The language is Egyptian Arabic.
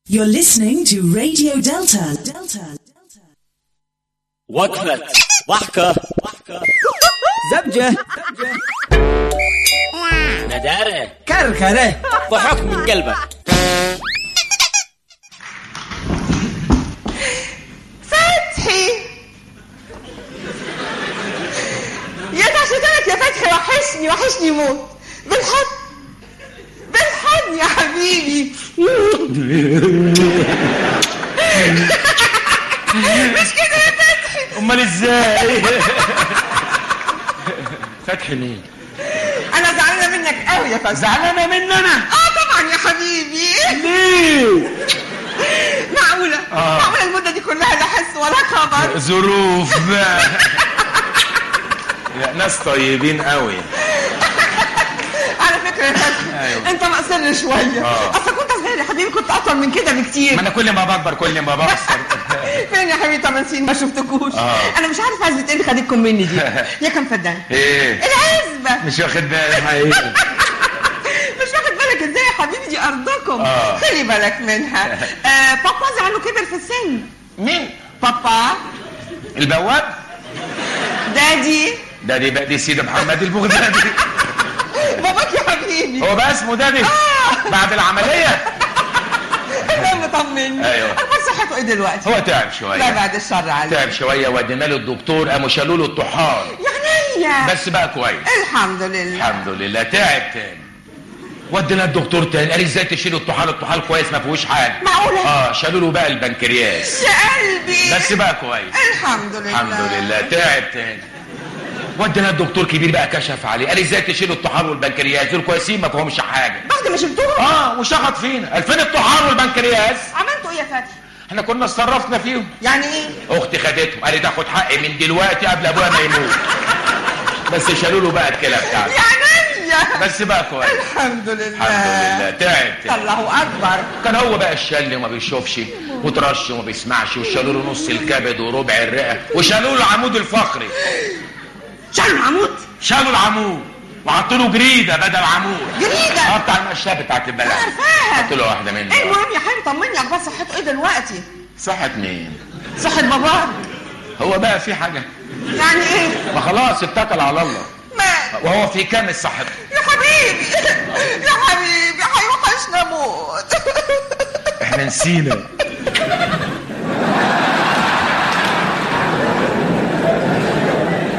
You're listening to Radio Delta. Delta. وقفة ضحكة زبجة ندارة كركرة ضحك من قلبك فتحي يا تعشتك يا فتحي وحشني وحشني موت بالحضن بالحضن يا حبيبي مش كده يا فتحي امال ازاي فتحي مين انا زعلانه منك قوي يا فتحي زعلانه مني انا اه طبعا يا حبيبي ليه معقوله آه. معقوله المده دي كلها لا حس ولا خبر ظروف بقى لا ناس طيبين قوي على فكره يا فتحي أيوة. انت مقصر شويه آه. اصل كنت صغير يا حبيبي كنت اطول من كده بكتير ما انا كل ما بكبر كل ما بقصر فين يا حبيبي 8 سنين ما شفتكوش آه. انا مش عارف عزبة ايه اللي خدتكم مني دي يا كم فدان ايه العزبة مش واخد بالي حقيقي مش واخد بالك ازاي يا حبيبي دي ارضكم آه. خلي بالك منها آه بابا زعله كبر في السن مين بابا البواب دادي ده دي بقى دي سيدي محمد البغدادي باباك يا حبيبي هو بقى اسمه دادي بعد العمليه انا مطمني أيوة. اخبار صحته ايه دلوقتي هو تعب لا شويه بعد الشر عليك تعب شويه ودينا له الدكتور قاموا شالوا له الطحال يا عينيا بس بقى كويس الحمد لله الحمد لله تعب تاني ودينا الدكتور تاني قال ازاي تشيلوا الطحال الطحال كويس ما فيهوش حاجه معقولة؟ اه شالوا له بقى البنكرياس يا قلبي بس بقى كويس الحمد لله الحمد لله تعب تاني ودينا الدكتور كبير بقى كشف عليه قال ازاي تشيلوا الطحال والبنكرياس دول كويسين ما فيهمش حاجه بعد ما شلتوهم اه وشخط فينا قال فين الطحال والبنكرياس عملتوا ايه يا فتحي احنا كنا اتصرفنا فيهم يعني ايه اختي خدتهم قالت تاخد حقي من دلوقتي قبل ابويا ما يموت بس شالوا له بقى الكلى بتاعته يا عينيا بس بقى كويس الحمد لله الحمد لله تعب تعب الله اكبر كان هو بقى الشل وما بيشوفش وترش وما بيسمعش وشالوا له نص الكبد وربع الرئه وشالوا له العمود الفقري شال عمود شالوا العمود وحطوا له جريده بدل عمود جريدة؟ اه بتاع المشاه بتاعت البلد عارفاها. حطوا له واحده منه المهم يا حبيبي طمني اخبار صحته ايه دلوقتي صحت مين صحة باباك هو بقى في حاجه يعني ايه ما خلاص اتكل على الله ما وهو في كامل صحته يا حبيبي يا حبيبي هيوحشنا موت احنا نسينا